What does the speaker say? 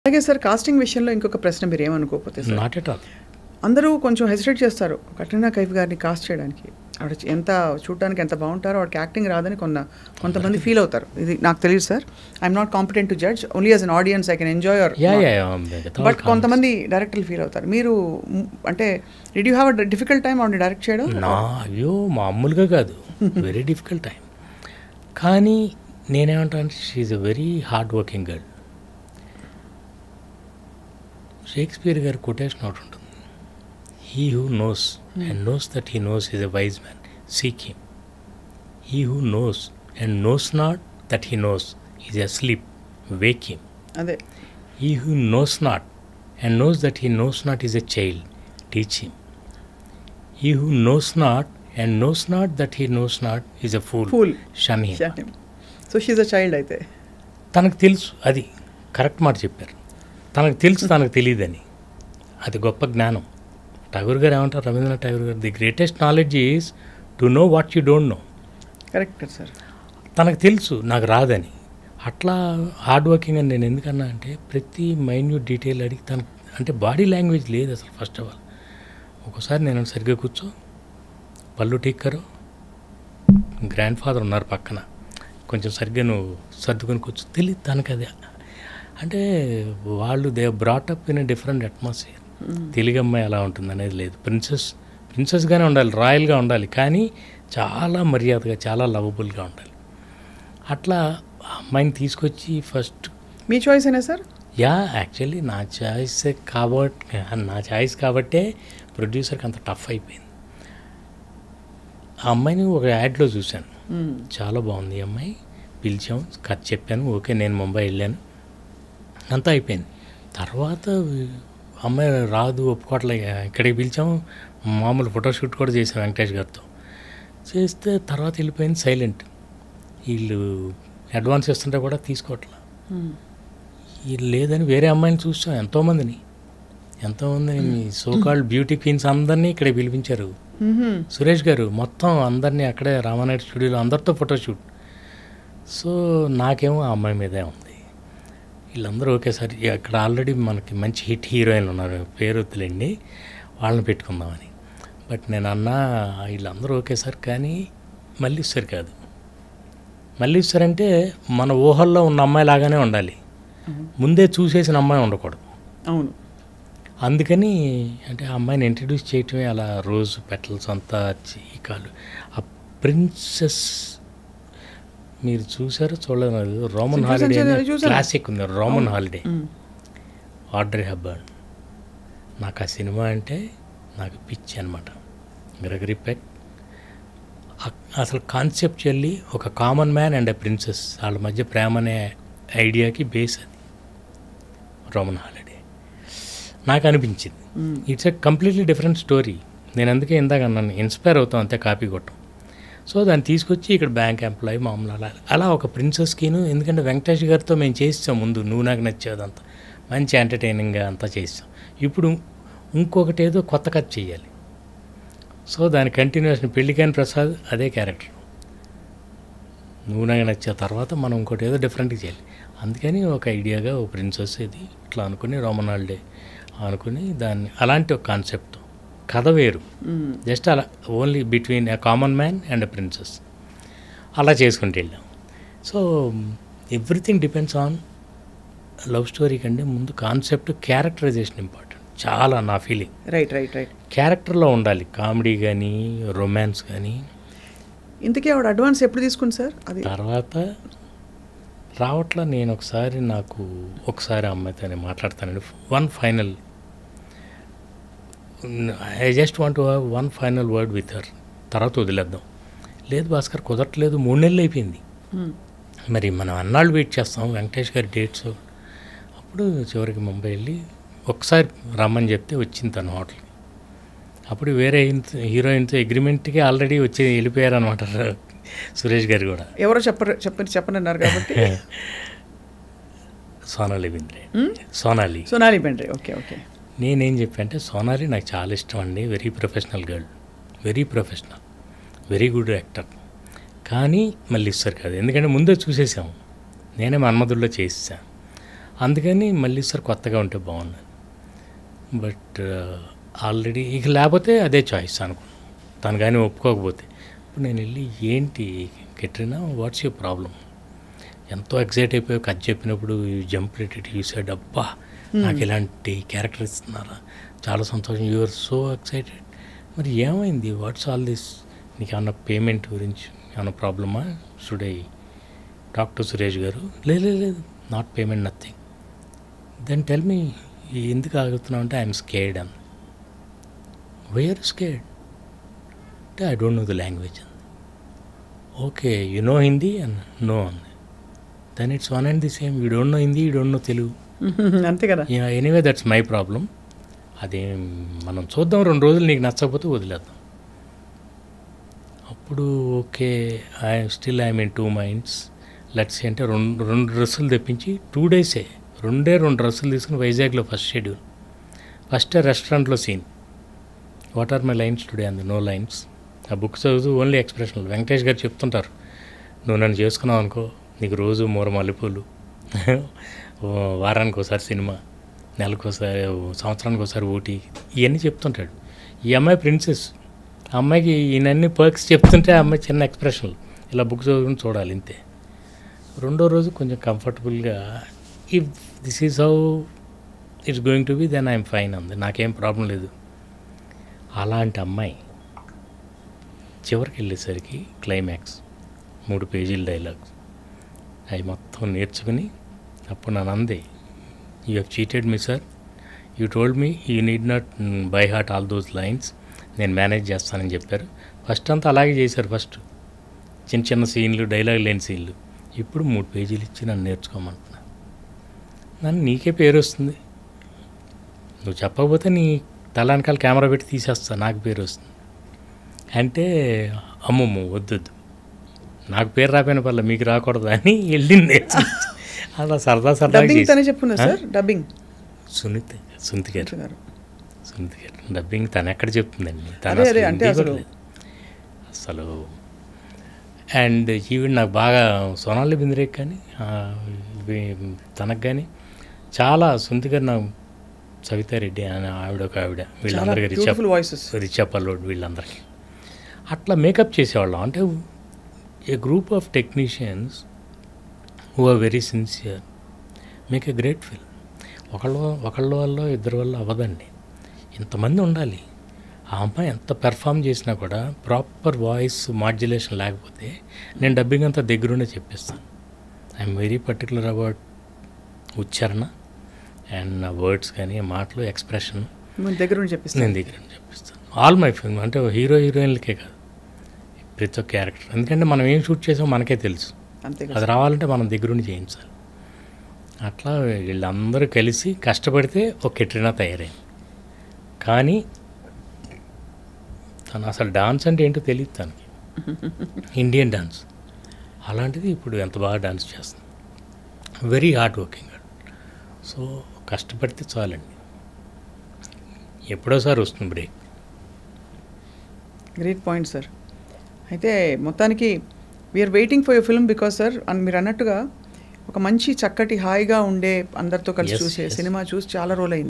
అలాగే sir casting విషయంలో ఇంకొక ప్రశ్న మీరు ఏమనుకోకపోతే సార్ నాట్ ఎట్ ఆల్ అందరూ కొంచెం హెసిటేట్ చేస్తారు కట్రీనా కైఫ్ గారిని కాస్ట్ చేయడానికి ఆవిడ ఎంత చూడడానికి ఎంత బాగుంటారో ఆవిడకి యాక్టింగ్ రాదని కొన్న కొంతమంది ఫీల్ అవుతారు ఇది నాకు తెలియదు sir I'm not competent to judge only as an audience I can enjoy your yeah yeah but కొంతమంది డైరెక్టర్లు ఫీల్ అవుతారు మీరు మ్, అంటే did you have a difficult time ఆవిడ డైరెక్ట్ చేయడం నా అయ్యో మామూలుగా కాదు వెరీ డిఫికల్ట్ టైం కానీ నేనేమంటాను she's a very hard working girl Shakespeare గారి కొటేషన్ ఒకటి ఉంటుంది he who knows and knows that he knows is a wise man seek him he who knows and knows not that he knows is asleep wake him అదే He who knows not and knows that he knows not is a child, teach him. He who knows not and knows not that he knows not is a fool, Fool. shun him. So she's a child అయితే తనకు తెలుసు అది correct మాట చెప్పారు తనకు తెలుసు తనకు తెలియదని అది గొప్ప జ్ఞానం ఠాగూర్ గారు ఏమంటారు రవీంద్రనాథ్ ఠాగూర్ గారు the greatest knowledge is to know what you don't know correct sir తనకు తెలుసు నాకు రాదని అట్లా హార్డ్ వర్కింగ్ అని నేను ఎందుకన్నా అంటే ప్రతి మైన్యూట్ డీటెయిల్ అడిగి తనకు అంటే బాడీ లాంగ్వేజ్ లేదు అసలు ఫస్ట్ ఆఫ్ ఆల్ ఒకసారి నేను సరిగ్గా కూర్చో పళ్ళు టీక్కరు గ్రాండ్ ఫాదర్ ఉన్నారు పక్కన కొంచెం సరిగ్గా నువ్వు సర్దుకొని కూర్చో తెలియదు తనకు అది అంటే వాళ్ళు they brought up in different atmosphere Telugu అమ్మాయి ఎలా ఉంటుంది అనేది లేదు ప్రిన్సెస్ ప్రిన్సెస్గానే ఉండాలి రాయల్గా ఉండాలి కానీ చాలా మర్యాదగా చాలా లవబుల్గా ఉండాలి అట్లా ఆ అమ్మాయిని తీసుకొచ్చి ఫస్ట్ మీ చాయిస్ అయినా సార్ యా యాక్చువల్లీ నా చాయిస్ కాబట్టి నా చాయిస్ కాబట్టే ప్రొడ్యూసర్కి అంత టఫ్ అయిపోయింది ఆ అమ్మాయిని ఒక యాడ్లో చూశాను చాలా బాగుంది ఈ అమ్మాయి పిలిచాం కథ చెప్పాను ఓకే నేను ముంబై వెళ్ళాను అంతా అయిపోయింది తర్వాత అమ్మాయి రాదు ఒప్పుకోవట్లే ఇక్కడికి పిలిచాము మామూలు ఫోటోషూట్ కూడా చేశాం వెంకటేష్ గారితో చేస్తే తర్వాత వెళ్ళిపోయింది సైలెంట్ వీళ్ళు అడ్వాన్స్ ఇస్తుంటే కూడా తీసుకోవట్లే వీళ్ళు లేదని వేరే అమ్మాయిని చూసాం ఎంతోమందిని ఎంతోమందిని మీ సోకాల్డ్ బ్యూటీ క్వీన్స్ అందరినీ ఇక్కడ పిలిపించారు సురేష్ గారు మొత్తం అందరినీ అక్కడే రామానాయుడు స్టూడియోలో అందరితో ఫోటోషూట్ సో నాకేమో ఆ అమ్మాయి మీదే ఉంది వీళ్ళందరూ ఒకేసారి అక్కడ ఆల్రెడీ మనకి మంచి హిట్ హీరోయిన్లు ఉన్నారు పేరు వద్దులేండి వాళ్ళని పెట్టుకుందామని బట్ నేను అన్నా వీళ్ళందరూ ఒకేసారి కానీ మల్లీశ్వరి కాదు మల్లీశ్వరి అంటే మన ఊహల్లో ఉన్న అమ్మాయి లాగానే ఉండాలి ముందే చూసేసిన అమ్మాయి ఉండకూడదు అవును అందుకని అంటే ఆ అమ్మాయిని ఇంట్రడ్యూస్ చేయటమే అలా రోజు పెటల్స్ అంతా చీకాలు ఆ ప్రిన్సెస్ మీరు చూసారో చూడలేదు నాకు తెలియదు. రోమన్ చూసాను, హాలిడే చూసాను, చూసాను. క్లాసిక్ ఉంది Roman holiday hmm. Audrey Hepburn నాకు ఆ సినిమా అంటే నాకు పిచ్చి అనమాట గ్రెగరీ పెక్ అ- అసలు కాన్సెప్చువల్లీ ఒక common man and a princess వాళ్ళ మధ్య ప్రేమ అనే ఐడియాకి బేస్ అది రోమన్ హాలిడే నాకు అనిపించింది hmm. It's a completely different story నేను అందుకే ఇందాక అన్నాను ఇన్స్పైర్ అవుతాం అంతే కాపీ కొట్టం సో దాన్ని తీసుకొచ్చి ఇక్కడ బ్యాంక్ ఎంప్లాయీ మామూలు అలా అలా ఒక ప్రిన్సెస్కిను ఎందుకంటే వెంకటేష్ గారితో మేము చేస్తాం ముందు నువ్వు నాకు నచ్చేదంతా మంచి ఎంటర్టైనింగ్గా అంతా చేస్తాం ఇప్పుడు ఇంకొకటి ఏదో కొత్త కథ చేయాలి సో దాని కంటిన్యూషన్ పెళ్ళికాని ప్రసాద్ అదే క్యారెక్టర్ నువ్వు నాకు నచ్చే తర్వాత మనం ఇంకోటి ఏదో డిఫరెంట్గా చేయాలి అందుకని ఒక ఐడియాగా ఒక ప్రిన్సెస్ ఇది ఇట్లా అనుకుని రోమన్ హాలిడే అనుకుని దాన్ని అలాంటి ఒక కాన్సెప్ట్ కథ వేరు మ్మ్. జస్ట్ అలా only between a common man and a princess అలా చేసుకుంటూ వెళ్ళాం so everything depends on love story కంటే ముందు కాన్సెప్ట్ క్యారెక్టరైజేషన్ ఇంపార్టెంట్ చాలా నా ఫీలింగ్ రైట్ రైట్ రైట్ క్యారెక్టర్లో ఉండాలి కామెడీ కానీ రొమాన్స్ కానీ ఇంతకీ ఆవిడ అడ్వాన్స్ ఎప్పుడు తీసుకుంది సార్ అది తర్వాత రావట్లా నేను ఒకసారి నాకు ఒకసారి ఆ అమ్మాయితో నేను మాట్లాడతానండి one final I just want one final word with her తర్వాత వదిలేద్దాం లేదు భాస్కర్ కుదరట్లేదు మూడు నెలలు అయిపోయింది మ్మ్. మరి మనం అన్నాళ్ళు వెయిట్ చేస్తాం వెంకటేష్ గారి డేట్స్ అప్పుడు చివరికి ముంబై వెళ్ళి ఒకసారి రమ్మని చెప్తే వచ్చింది తను హోటల్కి అప్పుడు వేరే హీరోయిన్తో- హీరోయిన్తో అగ్రిమెంట్కి ఆల్రెడీ వచ్చి వెళ్ళిపోయారు అనమాట సురేష్ గారు కూడా ఎవరో చెప్పరు చెప్పని చెప్పనన్నారు కాబట్టి Sonali Bendre hmm? Sonali Sonali Bendre okay okay నేనేం చెప్పంటే సోనాలి నాకు చాలా ఇష్టం అండి very professional girl very professional very good actor కానీ మళ్ళీ ఇస్తారు కాదు ఎందుకంటే ముందే చూసేసాము నేనే మన్మధుల్లో చేసేసాను అందుకని మళ్ళీ సార్ కొత్తగా ఉంటే బాగుంది బట్ ఆల్రెడీ ఇక లేకపోతే అదే చాయిస్ అనుకో తను కానీ ఒప్పుకోకపోతే ఇప్పుడు నేను వెళ్ళి ఏంటి కెట్రినా వాట్స్ యూర్ ప్రాబ్లం ఎంతో ఎక్సైట్ అయిపోయి కథ చెప్పినప్పుడు జంప్ రేటెడ్ యూ సైడ్ అబ్బా నాకు ఇలాంటి క్యారెక్టర్ ఇస్తున్నారా చాలా సంతోషం యూఆర్ సో ఎక్సైటెడ్ మరి ఏమైంది వాట్స్ ఆల్ దిస్ నీకు ఏమన్నా పేమెంట్ గురించి ఏమన్నా ప్రాబ్లమా should I talk to Suresh గారు లేదు లేదు, లేదు not payment nothing then tell me ఎందుకు ఆగుతున్నావు అంటే ఐఎమ్ స్కేర్డ్ అని వేర్ స్కేర్డ్ అంటే I don't know the language అంది okay you know Hindi and no అంది then it's one and the same you don't know Hindi you don't know Telugu అంతే కదా anyway that's my problem అదే మనం చూద్దాం రెండు రోజులు నీకు నచ్చకపోతే వదిలేద్దాం అప్పుడు okay I still I mean two minds let's అంటే రెండు రెండు డ్రెస్సులు తెప్పించి టూ డేసే రెండే రెండు డ్రెస్సులు తీసుకుని వైజాగ్లో ఫస్ట్ షెడ్యూల్ ఫస్ట్ రెస్టారెంట్లో scene what are my lines today అంది నో లైన్స్ ఆ బుక్ చదువుతూ ఓన్లీ ఎక్స్ప్రెషన్లు వెంకటేష్ గారు చెప్తుంటారు నువ్వు నన్ను చేసుకున్నావు అనుకో నీకు రోజు మూర మల్లెపూలు ఓ వారానికి ఒకసారి సినిమా నెలకు ఒకసారి సంవత్సరానికి ఒకసారి ఊటీ ఇవన్నీ చెప్తుంటాడు ఈ అమ్మాయి ప్రిన్సెస్ ఆ అమ్మాయికి ఈయనన్ని పర్క్స్ చెప్తుంటే ఆ అమ్మాయి చిన్న ఎక్స్ప్రెషన్లు ఇలా బుక్ చదువుకుని చూడాలి ఇంతే రెండో రోజు కొంచెం కంఫర్టబుల్గా if this is how it's going to be then I'm fine అంది నాకేం ప్రాబ్లం లేదు అలాంటి అమ్మాయి చివరికి వెళ్ళేసరికి క్లైమాక్స్ మూడు పేజీల డైలాగ్స్ అవి మొత్తం నేర్చుకుని అప్పుడు నన్ను అంది you have cheated me sir you told me you need not by heart all those lines నేను మేనేజ్ చేస్తానని చెప్పారు ఫస్ట్ అంతా అలాగే చేశారు ఫస్ట్ చిన్న చిన్న సీన్లు డైలాగ్ లేని సీన్లు ఇప్పుడు మూడు పేజీలు ఇచ్చి నన్ను నేర్చుకోమంటున్నా నన్ను నీకే పేరు వస్తుంది నువ్వు చెప్పకపోతే నీ తల వెనకాల కెమెరా పెట్టి తీసేస్తా నాకు పేరు వస్తుంది అంటే అమ్మమ్మ వద్దొద్దు నాకు పేరు రాపోయిన పర్లే మీకు రాకూడదు అని వెళ్ళింది అలా సరదా సరదా డబ్బింగ్ తనే చెప్పున్నా సార్ డబ్బింగ్ సునీత సునీత గారు గారు సునీత గారు డబ్బింగ్ తను ఎక్కడ చెప్తుందండి తను అదే, అసలు అదే, అంటే హిందీ కూడా అసలు- లేదు. అసలు అండ్ ఈవెన్ నాకు బాగా సోనాలి బింద్రేక్ కానీ ఆ, వీ- తనకు కానీ చాలా సునీత గారు నాకు సవితారెడ్డి అని ఆవిడ ఒక ఆవిడ చాలా వీళ్ళందరికీ rich beautiful voices Richa Pallod వీళ్ళందరికీ అట్లా మేకప్ చేసేవాళ్ళం అంటే a group of technicians who are very sincere make a great film ఒకళ్ళ ఒకళ్ళ వల్ల ఇద్దరి వల్ల అవ్వదండి ఇంతమంది ఉండాలి ఆ అమ్మాయి ఎంత పెర్ఫామ్ చేసినా కూడా ప్రాపర్ వాయిస్ మాడ్యులేషన్ లేకపోతే నేను డబ్బింగ్ అంతా దగ్గరుండే చెప్పిస్తాను ఐఎమ్ వెరీ పర్టికులర్ అబౌట్ ఉచ్చారణ అండ్ నా వర్డ్స్ కానీ మాటలు ఎక్స్ప్రెషన్ మన దగ్గర నుండి చెప్పిస్తాను నేను దగ్గర నుంచి చెప్పిస్తాను ఆల్ మై ఫిల్మ్ అంటే హీరో హీరోయిన్లకే కాదు ప్రతి ఒక్క క్యారెక్టర్ ఎందుకంటే మనం ఏం షూట్ చేసామో మనకే తెలుసు అంతే కదా అది రావాలంటే మనం దగ్గరుండి చేయించాలి అట్లా వీళ్ళందరూ కలిసి కష్టపడితే ఒక కెట్రినా తయారైంది కానీ తను అసలు డాన్స్ అంటే ఏంటో తెలియదు తనకి ఇండియన్ డాన్స్ అలాంటిది ఇప్పుడు ఎంత బాగా డాన్స్ చేస్తుంది వెరీ హార్డ్ వర్కింగ్ సో కష్టపడితే చాలండి ఎప్పుడోసారి వస్తుంది బ్రేక్ గ్రేట్ పాయింట్ సార్ అయితే మొత్తానికి we're waiting for your film because sir అని మీరు అన్నట్టుగా ఒక మంచి చక్కటి హాయిగా ఉండే అందరితో కలిసి Yes, చూసే yes. సినిమా చూసి చాలా రోజులైంది